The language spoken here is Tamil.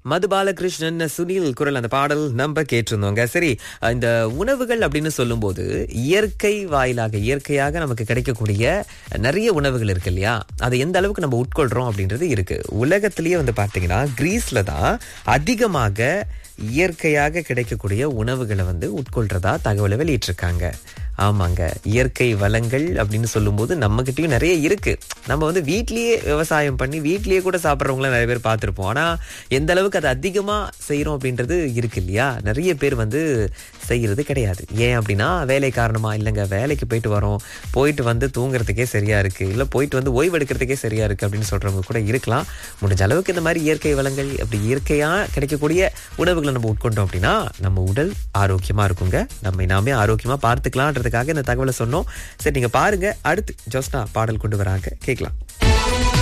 மது பாலகிருஷ்ணன் சுனில் குரல் அந்த பாடல் நம்ம கேட்டிருந்தோங்க சரி இந்த உணவுகள் அப்படின்னு சொல்லும்போது இயற்கை வாயிலாக இயற்கையாக நமக்கு கிடைக்கக்கூடிய நிறைய உணவுகள் இருக்கு இல்லையா அதை எந்த அளவுக்கு நம்ம உட்கொள்றோம் அப்படின்றது இருக்கு உலகத்திலேயே வந்து பார்த்தீங்கன்னா கிரீஸ்ல தான் அதிகமாக இயற்கையாக கிடைக்கக்கூடிய உணவுகளை வந்து உட்கொள்றதா தகவலை வெளியிட்டிருக்காங்க ஆமாங்க இயற்கை வளங்கள் அப்படின்னு சொல்லும்போது நம்மகிட்டயும் நிறைய இருக்கு நம்ம வந்து வீட்லயே விவசாயம் பண்ணி வீட்லயே கூட சாப்பிட்றவங்கள நிறைய பேர் பார்த்துருப்போம் ஆனா எந்த அளவுக்கு அதை அதிகமா செய்யறோம் அப்படின்றது இருக்கு இல்லையா நிறைய பேர் வந்து செய்யறது கிடையாது ஏன் அப்படின்னா வேலை காரணமா இல்லைங்க வேலைக்கு போயிட்டு வரோம் போயிட்டு வந்து தூங்குறதுக்கே சரியா இருக்கு இல்ல போயிட்டு வந்து ஓய்வு எடுக்கிறதுக்கே சரியா இருக்கு அப்படின்னு சொல்றவங்க கூட இருக்கலாம் முடிஞ்ச அளவுக்கு இந்த மாதிரி இயற்கை வளங்கள் அப்படி இயற்கையா கிடைக்கக்கூடிய உணவுகளை நம்ம உட்கொண்டோம் அப்படின்னா நம்ம உடல் ஆரோக்கியமா இருக்குங்க நம்ம நாமே ஆரோக்கியமா பார்த்துக்கலான்றதுக்காக இந்த தகவலை சொன்னோம் சரி நீங்க பாருங்க அடுத்து ஜோஸ்னா பாடல் கொண்டு வராங்க கேட்கலாம்